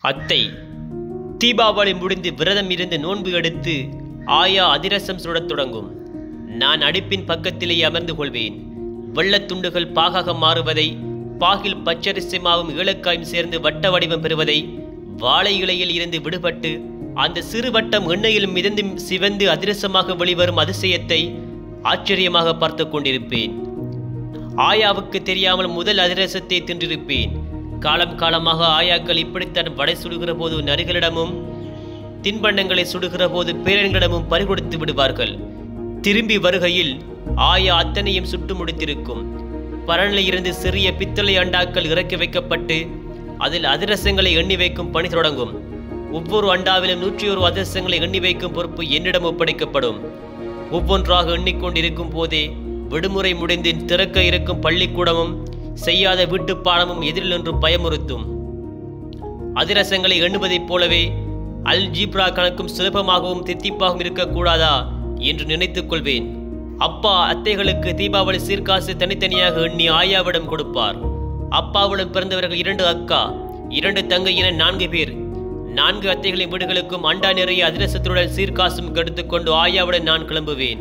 அத்தை தீபாவளி முடிந்து விரதம் இருந்து நோன்பு எடுத்து ஆயா அதிரசம் சுடத் தொடங்கும் நான் அடுப்பின் பக்கத்திலேயே அமர்ந்து கொள்வேன் வெள்ளத் துண்டுகள் பாகாக மாறுவதை பாகில் பச்சரிசி மாவும் ஏலக்காயும் சேர்ந்து வட்ட வடிவம் பெறுவதை வாழை இலையில் இருந்து விடுபட்டு அந்த சிறு வட்டம் எண்ணெயில் மிதந்து சிவந்து அதிரசமாக வெளிவரும் அதிசயத்தை ஆச்சரியமாக பார்த்து கொண்டிருப்பேன் ஆயாவுக்கு தெரியாமல் முதல் அதிரசத்தை தின்றிருப்பேன் காலம் காலமாக ஆயாக்கள் இப்படித்தான் வடை சுடுகிற போது நரிகளிடமும் தின்பண்டங்களை சுடுகிற போது பேரன்களிடமும் பறிகொடுத்து விடுவார்கள் திரும்பி வருகையில் ஆயா அத்தனையும் சுட்டு முடித்திருக்கும் பரனில் இருந்து சிறிய பித்தளை அண்டாக்கள் இறக்கி வைக்கப்பட்டு அதில் அதிரசங்களை எண்ணி வைக்கும் பணி தொடங்கும் ஒவ்வொரு அண்டாவிலும் நூற்றி ஒரு அதிரசங்களை எண்ணி வைக்கும் பொறுப்பு என்னிடம் ஒப்படைக்கப்படும் ஒவ்வொன்றாக எண்ணிக்கொண்டிருக்கும் போதே விடுமுறை முடிந்து திறக்க இருக்கும் பள்ளிக்கூடமும் செய்யாத வீட்டுப் பாடமும் எதிரில் நின்று பயமுறுத்தும் அதிரசங்களை எண்ணுவதைப் போலவே அல் ஜீப்ரா கணக்கும் சுலபமாகவும் தித்திப்பாகவும் இருக்கக்கூடாதா என்று நினைத்துக் கொள்வேன் அப்பா அத்தைகளுக்கு தீபாவளி சீர்காசு தனித்தனியாக எண்ணி ஆயாவிடம் கொடுப்பார் அப்பாவிடம் பிறந்தவர்கள் இரண்டு அக்கா இரண்டு தங்கை என நான்கு பேர் நான்கு அத்தைகளின் வீடுகளுக்கும் அண்டா நிறைய அதிரசத்துடன் சீர்காசும் எடுத்துக்கொண்டு ஆயாவுடன் நான் கிளம்புவேன்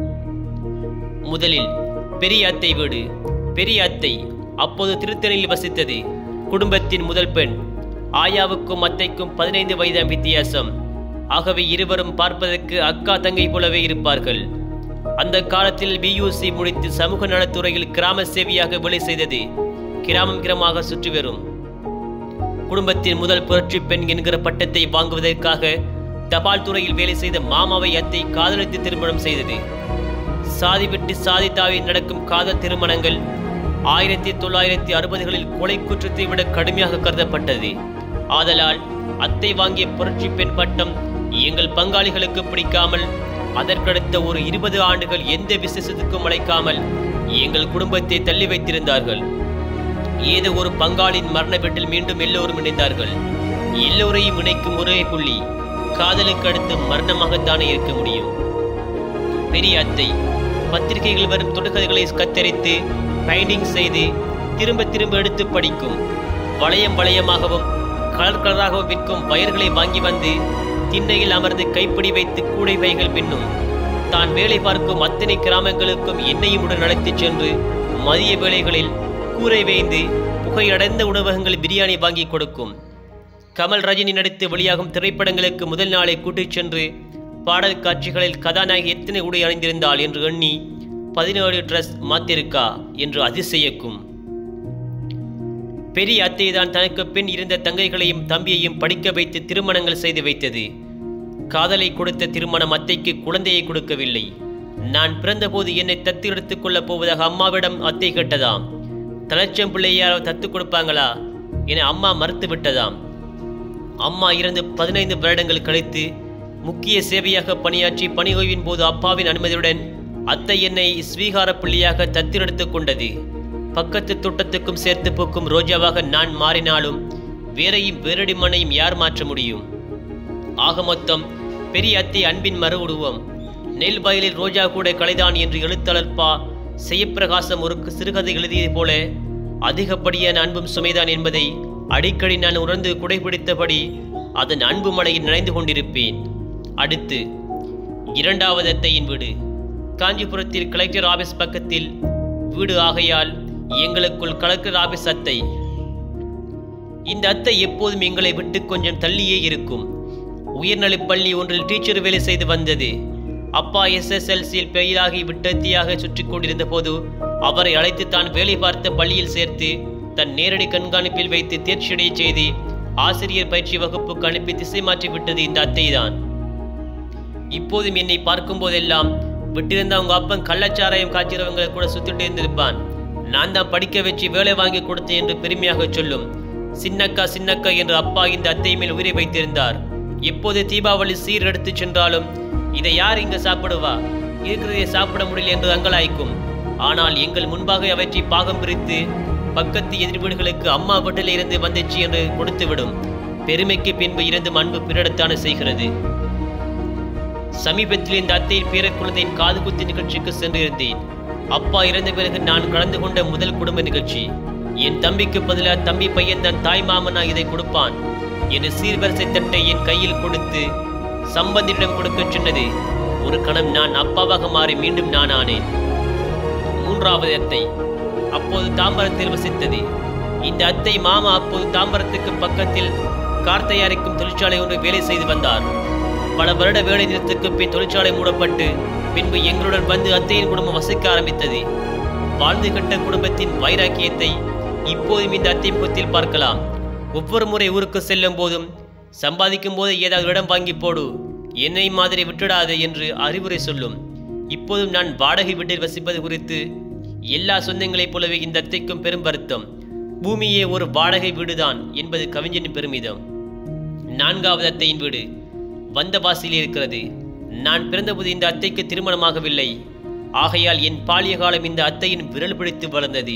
முதலில் பெரிய அத்தை வீடு பெரிய அத்தை அப்போது திருத்தணியில் வசித்தது குடும்பத்தின் முதல் பெண் ஆயாவுக்கும் அத்தைக்கும் பதினைந்து வயதாம் வித்தியாசம் ஆகவே இருவரும் பார்ப்பதற்கு அக்கா தங்கை போலவே இருப்பார்கள் அந்த காலத்தில் பியூசி முடித்து சமூக நலத்துறையில் கிராம சேவையாக வேலை செய்தது கிராமம் கிராமமாக சுற்றி வரும் குடும்பத்தின் முதல் புரட்சி பெண் என்கிற பட்டத்தை வாங்குவதற்காக தபால் துறையில் வேலை செய்த மாமாவை அத்தை காதலித்து திருமணம் செய்தது சாதி விட்டு சாதி தாவி நடக்கும் காதல் திருமணங்கள் ஆயிரத்தி தொள்ளாயிரத்தி அறுபதுகளில் கொலை குற்றத்தை விட கடுமையாக கருதப்பட்டது ஆதலால் அத்தை வாங்கிய புரட்சி பெண் பட்டம் எங்கள் பங்காளிகளுக்கு பிடிக்காமல் அதற்கடுத்த ஒரு இருபது ஆண்டுகள் எந்த விசேஷத்துக்கும் அழைக்காமல் எங்கள் குடும்பத்தை தள்ளி வைத்திருந்தார்கள் ஏதோ ஒரு பங்காளின் மரண வீட்டில் மீண்டும் எல்லோரும் இணைந்தார்கள் எல்லோரையும் இணைக்கும் ஒரே புள்ளி காதலுக்கு அடுத்து மரணமாகத்தானே இருக்க முடியும் பெரிய அத்தை பத்திரிகைகள் வரும் தொடர்கதைகளை கத்தரித்து பைண்டிங் செய்து திரும்ப திரும்ப எடுத்து படிக்கும் வளையம் வளையமாகவும் கலர் கலராகவும் விற்கும் வயர்களை வாங்கி வந்து திண்ணையில் அமர்ந்து கைப்பிடி வைத்து கூடை பைகள் பின்னும் தான் வேலை பார்க்கும் அத்தனை கிராமங்களுக்கும் எண்ணெயும் உடன் நடத்திச் சென்று மதிய வேளைகளில் கூரை வேய்ந்து புகையடைந்த உணவகங்கள் பிரியாணி வாங்கி கொடுக்கும் கமல் ரஜினி நடித்து வெளியாகும் திரைப்படங்களுக்கு முதல் நாளை கூட்டிச் சென்று பாடல் காட்சிகளில் கதாநாயகி எத்தனை உடை அணிந்திருந்தாள் என்று எண்ணி பதினேழு ட்ரெஸ் மாத்திருக்கா என்று அதிசயக்கும் பெரிய அத்தை தான் தனக்கு பின் இருந்த தங்கைகளையும் தம்பியையும் படிக்க வைத்து திருமணங்கள் செய்து வைத்தது காதலை கொடுத்த திருமணம் அத்தைக்கு குழந்தையை கொடுக்கவில்லை நான் பிறந்தபோது என்னை தத்து எடுத்துக் கொள்ளப் போவதாக அம்மாவிடம் அத்தை கேட்டதாம் தலைச்சம் பிள்ளையாரோ தத்து கொடுப்பாங்களா என அம்மா மறுத்து விட்டதாம் அம்மா இறந்து பதினைந்து வருடங்கள் கழித்து முக்கிய சேவையாக பணியாற்றி பணி ஓய்வின் போது அப்பாவின் அனுமதியுடன் அத்தை என்னை ஸ்வீகார பிள்ளையாக தத்திரெடுத்துக் கொண்டது பக்கத்து தோட்டத்துக்கும் சேர்த்து பூக்கும் ரோஜாவாக நான் மாறினாலும் வேறையும் வேரடி மனையும் யார் மாற்ற முடியும் ஆக மொத்தம் பெரிய அத்தை அன்பின் மறு உருவம் நெல் வயலில் ரோஜா கூட கலைதான் என்று எழுத்தாளர் பா செய்யப்பிரகாசம் ஒரு சிறுகதை எழுதியது போல அதிகப்படியான அன்பும் சுமைதான் என்பதை அடிக்கடி நான் உணர்ந்து குடைபிடித்தபடி அதன் அன்பு மலையில் நனைந்து கொண்டிருப்பேன் அடுத்து இரண்டாவது அத்தையின் வீடு காஞ்சிபுரத்தில் கலெக்டர் ஆபீஸ் பக்கத்தில் வீடு ஆகையால் எங்களுக்குள் கலெக்டர் ஆபீஸ் அத்தை இந்த அத்தை எப்போதும் எங்களை விட்டு கொஞ்சம் தள்ளியே இருக்கும் உயர்நிலைப் பள்ளி ஒன்றில் டீச்சர் வேலை செய்து வந்தது அப்பா எஸ்எஸ்எல்சியில் பெயிலாகி விட்டத்தியாக சுற்றி கொண்டிருந்த போது அவரை அழைத்து தான் வேலை பார்த்த பள்ளியில் சேர்த்து தன் நேரடி கண்காணிப்பில் வைத்து தேர்ச்சியடைய செய்து ஆசிரியர் பயிற்சி வகுப்புக்கு அனுப்பி திசை மாற்றி விட்டது இந்த அத்தைதான் இப்போதும் என்னை பார்க்கும் போதெல்லாம் விட்டிருந்த அவங்க அப்பன் கள்ளச்சாராயம் காய்ச்சிறவங்களை கூட சுத்திட்டு இருந்திருப்பான் நான் தான் படிக்க வச்சு வேலை வாங்கி கொடுத்தேன் என்று பெருமையாக சொல்லும் சின்னக்கா சின்னக்கா என்று அப்பா இந்த அத்தை மேல் உயிரை வைத்திருந்தார் எப்போது தீபாவளி சீர் எடுத்துச் சென்றாலும் இதை யார் இங்க சாப்பிடுவா இருக்கிறதை சாப்பிட முடியல என்று அங்கலாய்க்கும் ஆனால் எங்கள் முன்பாக அவற்றை பாகம் பிரித்து பக்கத்து எதிர் வீடுகளுக்கு அம்மா வீட்டில் இருந்து வந்துச்சு என்று கொடுத்துவிடும் பெருமைக்கு பின்பு இருந்தும் அன்பு பிறடத்தானே செய்கிறது சமீபத்தில் இந்த அத்தையின் பேரக்குழந்தையின் காது குத்து நிகழ்ச்சிக்கு சென்றிருந்தேன் அப்பா இறந்த பிறகு நான் கலந்து கொண்ட முதல் குடும்ப நிகழ்ச்சி என் தம்பிக்கு பதிலாக தம்பி பையன் தன் தாய் மாமனா இதை கொடுப்பான் என்று சீர்வரிசை தட்டை என் கையில் கொடுத்து சம்பந்தியிடம் கொடுக்கச் சொன்னது ஒரு கணம் நான் அப்பாவாக மாறி மீண்டும் நான் ஆனேன் மூன்றாவது அத்தை அப்போது தாம்பரத்தில் வசித்தது இந்த அத்தை மாமா அப்போது தாம்பரத்துக்கு பக்கத்தில் கார் தயாரிக்கும் தொழிற்சாலை ஒன்று வேலை செய்து வந்தார் பல வருட வேலை நிறுத்தத்துக்கு பின் தொழிற்சாலை மூடப்பட்டு பின்பு எங்களுடன் வந்து அத்தையின் குடும்பம் வசிக்க ஆரம்பித்தது வாழ்ந்து கட்ட குடும்பத்தின் வைராக்கியத்தை இப்போதும் இந்த அத்தை முகத்தில் பார்க்கலாம் ஒவ்வொரு முறை ஊருக்கு செல்லும் போதும் சம்பாதிக்கும் போது ஏதாவது இடம் வாங்கி போடு என்னை மாதிரி விட்டுடாது என்று அறிவுரை சொல்லும் இப்போதும் நான் வாடகை வீட்டில் வசிப்பது குறித்து எல்லா சொந்தங்களைப் போலவே இந்த அத்தைக்கும் பெரும் வருத்தம் பூமியே ஒரு வாடகை வீடுதான் என்பது கவிஞனின் பெருமிதம் நான்காவது அத்தையின் வீடு வந்தவாசியில் இருக்கிறது நான் பிறந்தபோது இந்த அத்தைக்கு திருமணமாகவில்லை ஆகையால் என் பாலிய காலம் இந்த அத்தையின் விரல் பிடித்து வளர்ந்தது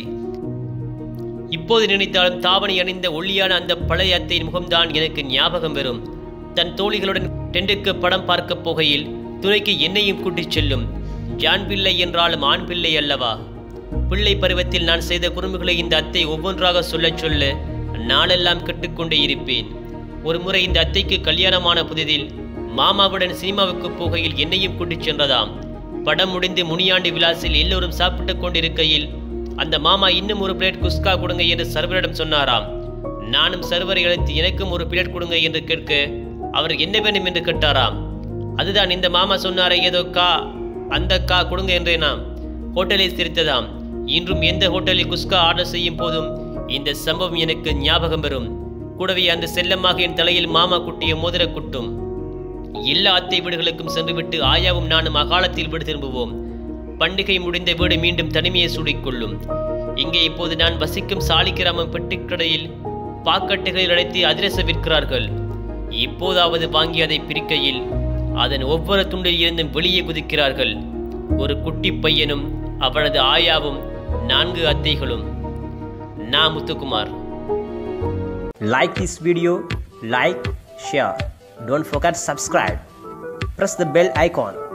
இப்போது நினைத்தாலும் தாவணி அணிந்த ஒல்லியான அந்த பழைய அத்தையின் முகம்தான் எனக்கு ஞாபகம் வரும் தன் தோழிகளுடன் டெண்டுக்கு படம் பார்க்கப் போகையில் துணைக்கு என்னையும் கூட்டிச் செல்லும் ஜான் பிள்ளை என்றாலும் ஆண் பிள்ளை அல்லவா பிள்ளை பருவத்தில் நான் செய்த குறும்புகளை இந்த அத்தை ஒவ்வொன்றாக சொல்லச் சொல்ல நாளெல்லாம் கெட்டுக்கொண்டே இருப்பேன் ஒரு முறை இந்த அத்தைக்கு கல்யாணமான புதிதில் மாமாவுடன் சினிமாவுக்கு போகையில் என்னையும் கூட்டிச் சென்றதாம் படம் முடிந்து முனியாண்டி விலாசில் எல்லோரும் சாப்பிட்டுக் கொண்டிருக்கையில் அந்த மாமா இன்னும் ஒரு பிளேட் குஸ்கா கொடுங்க என்று சர்வரிடம் சொன்னாராம் நானும் சர்வரை அழைத்து எனக்கும் ஒரு பிளேட் கொடுங்க என்று கேட்க அவர் என்ன வேண்டும் என்று கேட்டாராம் அதுதான் இந்த மாமா சொன்னாரே ஏதோ கா அந்த கா கொடுங்க என்றேனாம் ஹோட்டலில் சிரித்ததாம் இன்றும் எந்த ஹோட்டலில் குஸ்கா ஆர்டர் செய்யும் போதும் இந்த சம்பவம் எனக்கு ஞாபகம் வரும் கூடவே அந்த செல்லமாக என் தலையில் மாமா குட்டிய மோதிர குட்டும் எல்லா அத்தை வீடுகளுக்கும் சென்றுவிட்டு ஆயாவும் நானும் அகாலத்தில் வீடு திரும்புவோம் பண்டிகை முடிந்த வீடு மீண்டும் தனிமையை சூடிக்கொள்ளும் இங்கே இப்போது நான் வசிக்கும் சாலி கிராமம் பெட்டிக்கடையில் பாக்கெட்டுகளில் அடைத்து அதிரசம் விற்கிறார்கள் இப்போதாவது வாங்கி அதை பிரிக்கையில் அதன் ஒவ்வொரு துண்டில் இருந்தும் வெளியே குதிக்கிறார்கள் ஒரு குட்டி பையனும் அவனது ஆயாவும் நான்கு அத்தைகளும் நான் Muthukumar like this video like share don't forget subscribe press the bell icon